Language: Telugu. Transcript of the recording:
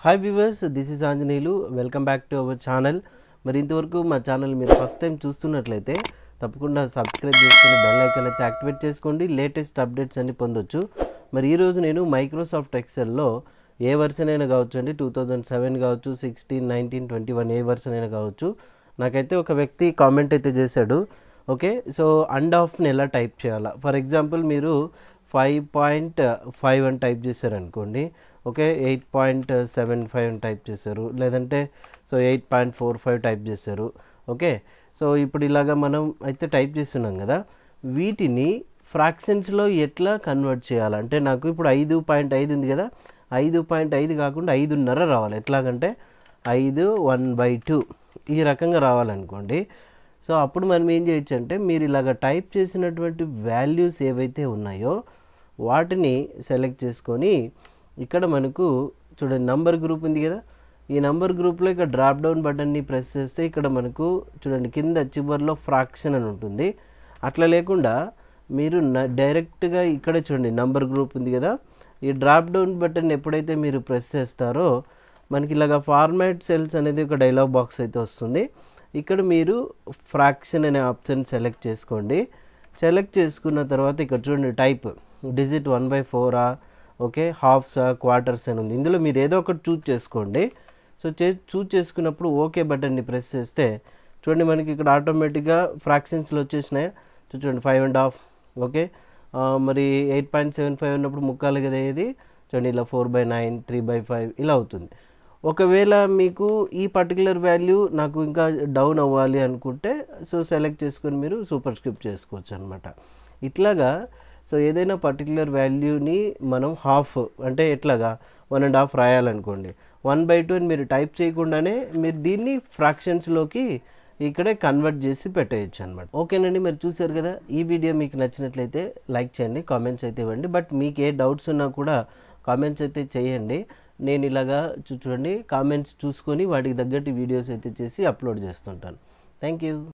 hi viewers this is Anjaneyulu welcome back to our channel మరి ఇంతవరకు మా ఛానల్ మీరు ఫస్ట్ టైం చూస్తున్నట్లయితే తప్పకుండా సబ్స్క్రైబ్ చేసుకుని బెల్ ఐకాన్ అయితే యాక్టివేట్ చేసుకోండి లేటెస్ట్ అప్డేట్స్ అన్ని పొందొచ్చు మరి ఈరోజు నేను మైక్రోసాఫ్ట్ ఎక్సెల్లో ఏ వర్షన్ అయినా కావచ్చు అండి టూ థౌజండ్ సెవెన్ కావచ్చు సిక్స్టీన్ నైన్టీన్ ట్వంటీ వన్ ఏ వర్షన్ అయినా కావచ్చు నాకైతే ఒక వ్యక్తి కామెంట్ అయితే చేశాడు ఓకే సో అండ్ ఆఫ్ని ఎలా టైప్ చేయాలా ఫర్ ఎగ్జాంపుల్ మీరు ఫైవ్ పాయింట్ ఫైవ్ అని టైప్ చేశారనుకోండి okay eight point seven five అని టైప్ చేశారు లేదంటే so eight point four five type చేశారు ఓకే సో ఇప్పుడు ఇలాగా మనం అయితే టైప్ చేస్తున్నాం కదా వీటిని ఫ్రాక్షన్స్లో ఎట్లా కన్వర్ట్ చేయాలి అంటే నాకు ఇప్పుడు ఐదు పాయింట్ ఐదు ఉంది కదా ఐదు పాయింట్ ఐదు కాకుండా ఐదున్నర రావాలి ఎట్లాగంటే ఐదు వన్ బై టూ ఈ రకంగా రావాలనుకోండి సో అప్పుడు మనం ఏం చేయొచ్చు అంటే మీరు ఇలాగ టైప్ చేసినటువంటి వాల్యూస్ ఏవైతే ఉన్నాయో వాటిని సెలెక్ట్ చేసుకొని ఇక్కడ మనకు చూడండి నంబర్ గ్రూప్ ఉంది కదా ఈ నంబర్ గ్రూప్లో ఇక్కడ డ్రాప్ డౌన్ బటన్ని ప్రెస్ చేస్తే ఇక్కడ మనకు చూడండి కింద చివరిలో ఫ్రాక్షన్ అని ఉంటుంది అట్లా లేకుండా మీరు డైరెక్ట్గా ఇక్కడే చూడండి నంబర్ గ్రూప్ ఉంది కదా ఈ డ్రాప్ డౌన్ బటన్ ఎప్పుడైతే మీరు ప్రెస్ చేస్తారో మనకి ఇలాగ ఫార్మాట్ సెల్స్ అనేది ఒక డైలాగ్ బాక్స్ అయితే వస్తుంది ఇక్కడ మీరు ఫ్రాక్షన్ అనే ఆప్షన్ సెలెక్ట్ చేసుకోండి సెలెక్ట్ చేసుకున్న తర్వాత ఇక్కడ చూడండి టైప్ డిజిట్ వన్ బై ఫోరా ఓకే హాఫ్సా క్వార్టర్స్ అని ఉంది ఇందులో మీరు ఏదో ఒకటి చూజ్ చేసుకోండి సో చే చూజ్ చేసుకున్నప్పుడు ఓకే బటన్ని ప్రెస్ చేస్తే చూడండి మనకి ఇక్కడ ఆటోమేటిక్గా ఫ్రాక్షన్స్లో వచ్చేసినాయి సో చూడండి ఫైవ్ అండ్ హాఫ్ ఓకే మరి ఎయిట్ పాయింట్ సెవెన్ ఫైవ్ ఉన్నప్పుడు ముక్కాలు కదా ఇది చూడండి ఇలా four by nine three by five ఇలా అవుతుంది ఒకవేళ మీకు ఈ పర్టికులర్ వాల్యూ నాకు ఇంకా డౌన్ అవ్వాలి అనుకుంటే సో సెలెక్ట్ చేసుకొని మీరు సూపర్ స్క్రిప్ట్ చేసుకోవచ్చు అనమాట ఇట్లాగా సో ఏదైనా పర్టికులర్ వాల్యూని మనం హాఫ్ అంటే ఎట్లాగా వన్ అండ్ హాఫ్ రాయాలనుకోండి వన్ బై టూ అని మీరు టైప్ చేయకుండానే మీరు దీన్ని ఫ్రాక్షన్స్లోకి ఇక్కడే కన్వర్ట్ చేసి పెట్టేయచ్చు అనమాట ఓకేనండి మీరు చూసారు కదా ఈ వీడియో మీకు నచ్చినట్లయితే లైక్ చేయండి కామెంట్స్ అయితే ఇవ్వండి బట్ మీకు ఏ డౌట్స్ ఉన్నా కూడా కామెంట్స్ అయితే చేయండి నేను ఇలాగా చూడండి కామెంట్స్ చూసుకొని వాటికి తగ్గట్టు వీడియోస్ అయితే చేసి అప్లోడ్ చేస్తుంటాను థ్యాంక్ యూ